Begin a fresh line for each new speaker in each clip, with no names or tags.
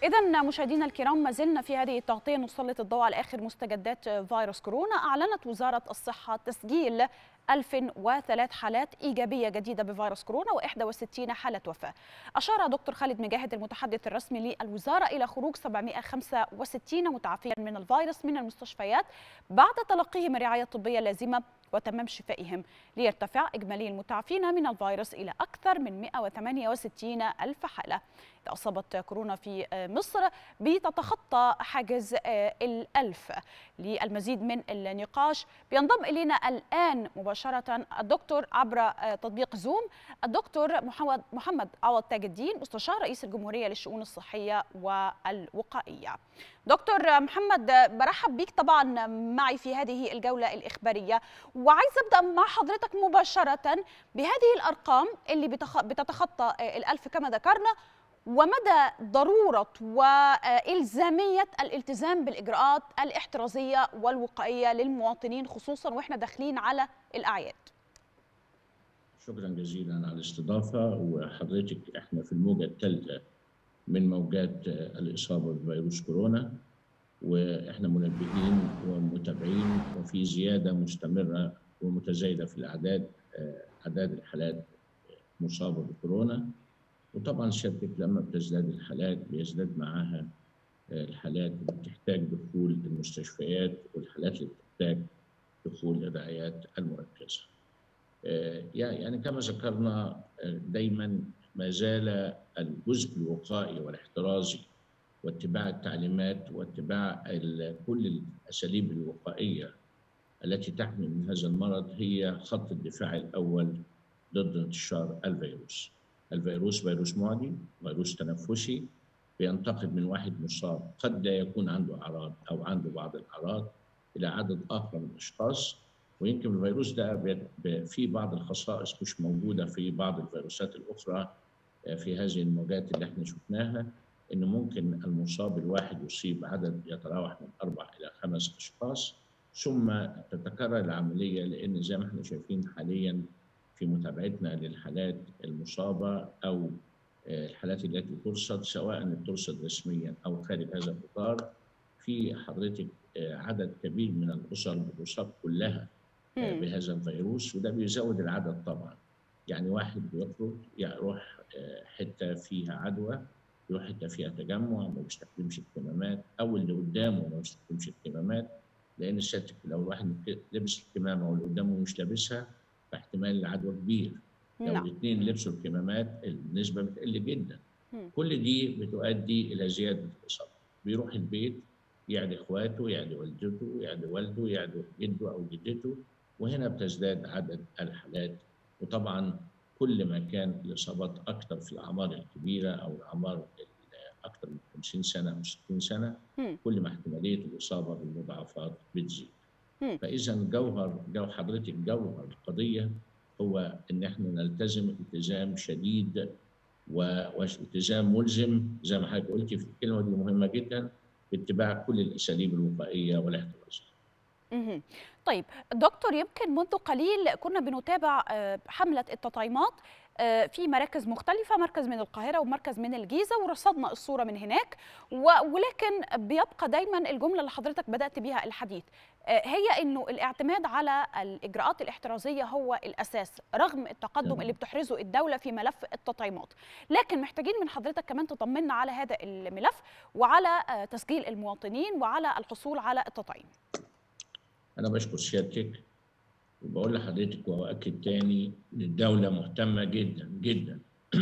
إذا مشاهدينا الكرام ما زلنا في هذه التغطية نسلط الضوء على آخر مستجدات فيروس كورونا أعلنت وزارة الصحة تسجيل 1003 حالات إيجابية جديدة بفيروس كورونا و61 حالة وفاة أشار دكتور خالد مجاهد المتحدث الرسمي للوزارة إلى خروج 765 متعافيا من الفيروس من المستشفيات بعد تلقيهم الرعاية الطبية اللازمة وتمام شفائهم ليرتفع إجمالي المتعافين من الفيروس إلى أكثر من 168 ألف حالة أصابت كورونا في مصر بتتخطى حاجز الألف للمزيد من النقاش بينضم إلينا الآن مباشرة الدكتور عبر تطبيق زوم الدكتور محمد محمد عوض تاج الدين مستشار رئيس الجمهورية للشؤون الصحية والوقائية دكتور محمد برحب بيك طبعا معي في هذه الجولة الإخبارية وعايز أبدأ مع حضرتك مباشرة بهذه الأرقام اللي بتتخطى الألف كما ذكرنا ومدى ضرورة وإلزامية الالتزام بالإجراءات الاحترازية والوقائية للمواطنين خصوصا وإحنا داخلين على الأعياد
شكرا جزيلا على الاستضافة وحضرتك احنا في الموجة الثالثة من موجات الإصابة بفيروس كورونا واحنا منبهين ومتابعين وفي زيادة مستمرة ومتزايدة في الأعداد أعداد الحالات مصابة بكورونا وطبعا سيادتك لما بتزداد الحالات بيزداد معاها الحالات اللي بتحتاج دخول المستشفيات والحالات اللي بتحتاج دخول الرعايات المركزه. يعني كما ذكرنا دايما ما زال الجزء الوقائي والاحترازي واتباع التعليمات واتباع كل الاساليب الوقائيه التي تحمي من هذا المرض هي خط الدفاع الاول ضد انتشار الفيروس. الفيروس فيروس معدي فيروس تنفسي بينتقل من واحد مصاب قد لا يكون عنده اعراض او عنده بعض الاعراض الى عدد اخر من الاشخاص ويمكن الفيروس ده في بعض الخصائص مش موجوده في بعض الفيروسات الاخرى في هذه الموجات اللي احنا شفناها ان ممكن المصاب الواحد يصيب عدد يتراوح من اربع الى خمس اشخاص ثم تتكرر العمليه لان زي ما احنا شايفين حاليا في متابعتنا للحالات المصابة أو الحالات التي ترصد سواء ترصد رسميا أو خارج هذا الإطار في حضرتك عدد كبير من الأسر بتصاب كلها بهذا الفيروس وده بيزود العدد طبعا يعني واحد بيخرج يروح حتة فيها عدوى يروح حتة فيها تجمع ما بيستخدمش الكمامات أو اللي قدامه ما بيستخدمش الكمامات لأن سيادتك لو الواحد لبس الكمامة واللي قدامه مش لابسها فاحتمال العدوى كبير لو
نعم.
الاثنين لبسوا الكمامات النسبه بتقل جدا
مم.
كل دي بتؤدي الى زياده الاصابه بيروح البيت يعدي اخواته يعدي والدته يعدي والده يعدي جده او جدته وهنا بتزداد عدد الحالات وطبعا كل ما كان الاصابات اكثر في الاعمار الكبيره او الاعمار اكثر من 50 سنه او 60 سنه
مم.
كل ما احتماليه الاصابه بالمضاعفات بتزيد
مم.
فاذا جوهر جو حضرتك جوهر القضيه هو ان احنا نلتزم التزام شديد و- والتزام ملزم زي ما حضرتك قلتي في الكلمه دي مهمه جدا باتباع كل الاساليب الوقائيه والاحترازيه.
مهم. طيب دكتور يمكن منذ قليل كنا بنتابع آه، حملة التطعيمات آه، في مراكز مختلفة مركز من القاهرة ومركز من الجيزة ورصدنا الصورة من هناك و- ولكن بيبقى دايما الجملة اللي حضرتك بدأت بيها الحديث آه، هي انه الاعتماد على الاجراءات الاحترازيه هو الاساس رغم التقدم
تمام.
اللي بتحرزه الدوله في ملف التطعيمات لكن محتاجين من حضرتك كمان تطمنا على هذا الملف وعلى آه، تسجيل المواطنين وعلى الحصول على التطعيم
انا بشكر سيادتك وبقول لحضرتك واؤكد تاني ان الدوله مهتمه جدا جدا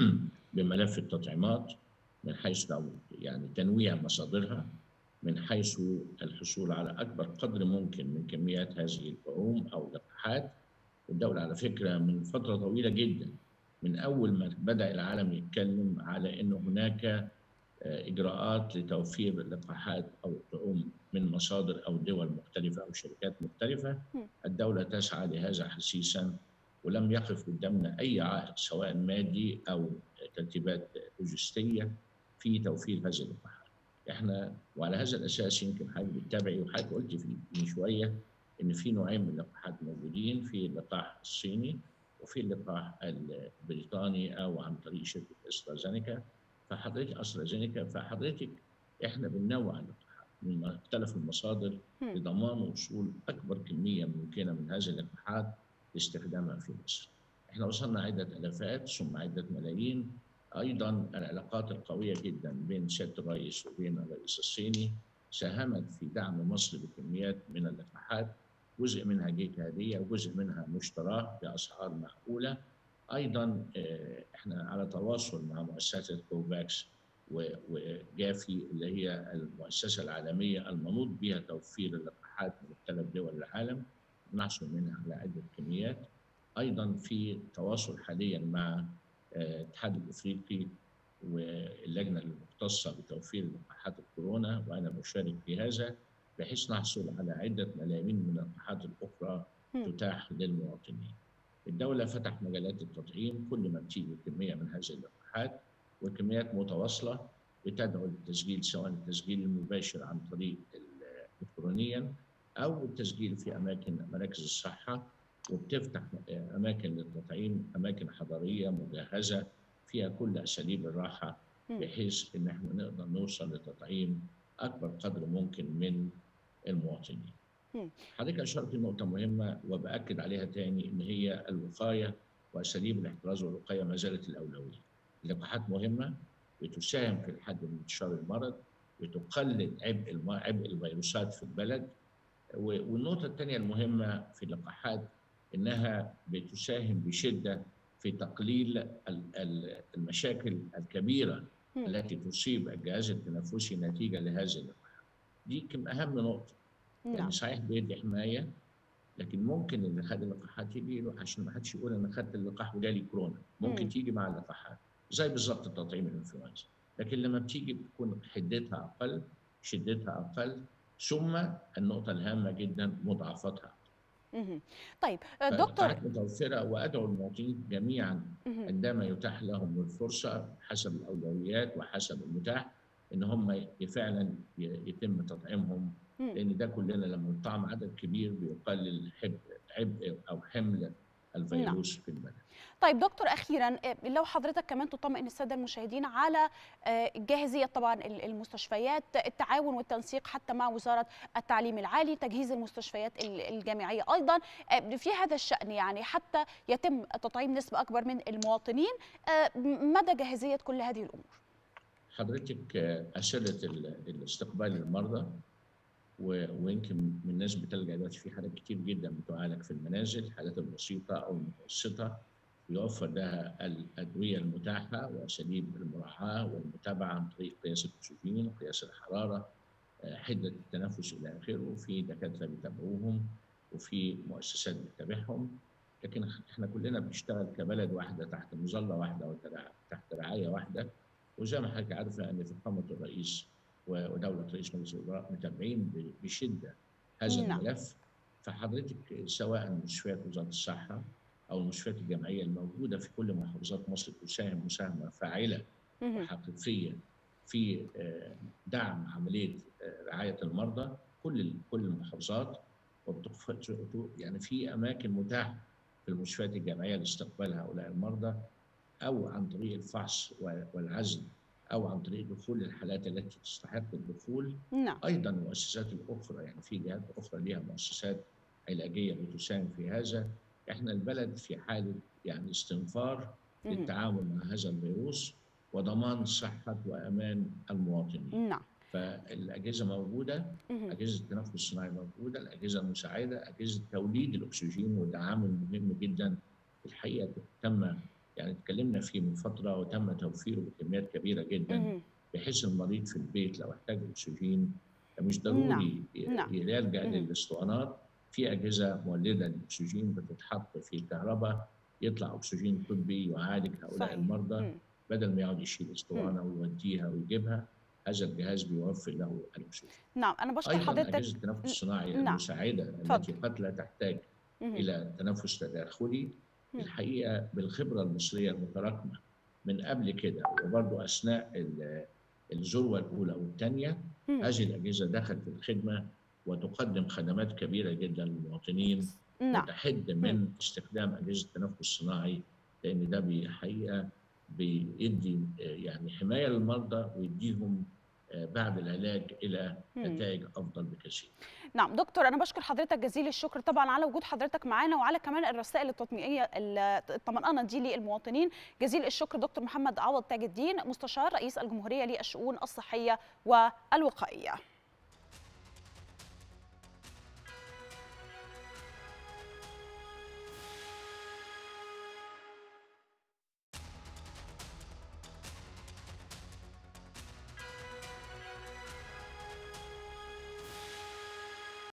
بملف التطعيمات من حيث لو يعني تنويع مصادرها من حيث الحصول على اكبر قدر ممكن من كميات هذه الطعوم او اللقاحات والدوله على فكره من فتره طويله جدا من اول ما بدا العالم يتكلم على ان هناك اجراءات لتوفير اللقاحات او الطعوم من مصادر او دول مختلفه او شركات مختلفه الدوله تسعى لهذا حسيسا ولم يقف قدامنا اي عائق سواء مادي او ترتيبات لوجستيه في توفير هذه اللقاحات. احنا وعلى هذا الاساس يمكن حضرتك بتتابعي وحضرتك قلت في من شويه ان في نوعين من اللقاحات موجودين في اللقاح الصيني وفي اللقاح البريطاني او عن طريق شركه استرازينيكا فحضرتك استرازينيكا فحضرتك احنا بننوع اللقاحات من مختلف المصادر
مم.
لضمان وصول اكبر كميه ممكنه من هذه اللقاحات لاستخدامها في مصر. احنا وصلنا عده الافات ثم عده ملايين ايضا العلاقات القويه جدا بين سياده الرئيس وبين الرئيس الصيني ساهمت في دعم مصر بكميات من اللقاحات جزء منها جيك هديه وجزء منها مشتراه باسعار معقوله ايضا آه، احنا على تواصل مع مؤسسه كوفاكس و- وجافي اللي هي المؤسسه العالميه المنوط بها توفير اللقاحات من مختلف دول العالم نحصل منها على عده كميات ايضا في تواصل حاليا مع آه، الاتحاد الافريقي واللجنه المختصه بتوفير لقاحات الكورونا وانا بشارك في هذا بحيث نحصل على عده ملايين من اللقاحات الاخرى
مم.
تتاح للمواطنين. الدوله فتح مجالات التطعيم كل ما بتيجي كميه من هذه اللقاحات وكميات متواصله بتدعو للتسجيل سواء التسجيل المباشر عن طريق ال- الكترونيا او التسجيل في اماكن مراكز الصحه وبتفتح اماكن للتطعيم اماكن حضريه مجهزه فيها كل اساليب الراحه
مم.
بحيث ان احنا نقدر نوصل لتطعيم اكبر قدر ممكن من المواطنين.
مم.
حضرتك اشرت نقطه مهمه وباكد عليها تاني ان هي الوقايه واساليب الاحتراز والوقايه ما زالت الاولويه. اللقاحات مهمه بتساهم في الحد من انتشار المرض بتقلل عبء الم- عبء الفيروسات في البلد و- والنقطه الثانيه المهمه في اللقاحات انها بتساهم بشده في تقليل ال- ال- المشاكل الكبيره
مم.
التي تصيب الجهاز التنفسي نتيجه لهذه اللقاحات. دي كم اهم نقطه
نعم
يعني صحيح بيدي حمايه لكن ممكن اللي خد اللقاحات يجي له عشان ما حدش يقول انا خدت اللقاح وجالي كورونا ممكن
مم.
تيجي مع اللقاحات زي بالظبط التطعيم الانفلونزا لكن لما بتيجي بتكون حدتها اقل شدتها اقل ثم النقطه الهامه جدا مضاعفتها
مهم. طيب آه، دكتور
فاللقاحات متوفره وادعو المواطنين جميعا
مهم.
عندما يتاح لهم الفرصه حسب الاولويات وحسب المتاح ان هم ي- فعلا ي- يتم تطعيمهم
مم.
لان ده كلنا لما نطعم عدد كبير بيقلل حب عبء او حمل الفيروس في البلد.
طيب دكتور اخيرا آه، لو حضرتك كمان تطمئن الساده المشاهدين على آه، جاهزيه طبعا ال- المستشفيات التعاون والتنسيق حتى مع وزاره التعليم العالي تجهيز المستشفيات ال- الجامعيه ايضا آه، في هذا الشان يعني حتى يتم تطعيم نسبه اكبر من المواطنين آه، مدى جاهزيه كل هذه الامور
حضرتك آه، اسئله ال- الاستقبال المرضى و- ويمكن من الناس بتلجا دلوقتي في حالات كتير جدا بتعالج في المنازل الحالات البسيطه او المتوسطه يوفر لها الادويه المتاحه واساليب المراعاه والمتابعه عن طريق قياس الاكسجين وقياس الحراره آه، حده التنفس الى اخره وفي دكاتره بيتابعوهم وفي مؤسسات بتتابعهم لكن احنا كلنا بنشتغل كبلد واحده تحت مظله واحده وتحت رعايه واحده وزي ما حضرتك عارفه ان فخامه الرئيس و- ودوله رئيس مجلس الوزراء متابعين ب- بشده هذا
نعم.
الملف فحضرتك سواء مستشفيات وزاره الصحه او المستشفيات الجامعيه الموجوده في كل محافظات مصر تساهم مساهمه فاعله
مهم.
وحقيقيه في آه، دعم عمليه آه، رعايه المرضى كل كل المحافظات وبتخف- يعني في اماكن متاحه في المستشفيات الجامعيه لاستقبال هؤلاء المرضى او عن طريق الفحص و- والعزل او عن طريق دخول الحالات التي تستحق الدخول
نعم
ايضا المؤسسات الاخرى يعني في جهات اخرى لها مؤسسات علاجيه بتساهم في هذا احنا البلد في حاله يعني استنفار
مهم.
للتعامل مع هذا الفيروس وضمان صحه وامان المواطنين
نعم
فالاجهزه موجوده
مهم.
اجهزه التنفس الصناعي موجوده الاجهزه المساعده اجهزه توليد الاكسجين وده عامل مهم جدا الحقيقه تم يعني اتكلمنا فيه من فتره وتم توفيره بكميات كبيره جدا
مهم.
بحيث المريض في البيت لو احتاج اكسجين مش ضروري ي-
نعم.
يلجا
مم.
للاسطوانات في اجهزه مولده للاكسجين بتتحط في الكهرباء يطلع اكسجين طبي يعالج هؤلاء
صحيح.
المرضى
مم.
بدل ما يقعد يشيل اسطوانه ويوديها ويجيبها هذا الجهاز بيوفر له الاكسجين
نعم انا بشكر
ايضا
حضرتك
اجهزه التنفس الصناعي
نعم.
المساعده التي
اتفضل.
قد لا تحتاج
مهم.
الى تنفس تداخلي
مم.
الحقيقه بالخبره المصريه المتراكمه من قبل كده وبرضه اثناء ال- الذروه الاولى والثانيه
مم.
هذه الاجهزه دخلت في الخدمه وتقدم خدمات كبيره جدا للمواطنين
نعم
وتحد من استخدام اجهزه التنفس الصناعي لان ده بحقيقه بيدي يعني حمايه للمرضى ويديهم بعد العلاج الى نتائج افضل بكثير.
نعم دكتور انا بشكر حضرتك جزيل الشكر طبعا على وجود حضرتك معانا وعلى كمان الرسائل التطمئنيه الطمانينه دي للمواطنين جزيل الشكر دكتور محمد عوض تاج الدين مستشار رئيس الجمهوريه للشؤون الصحيه والوقائيه.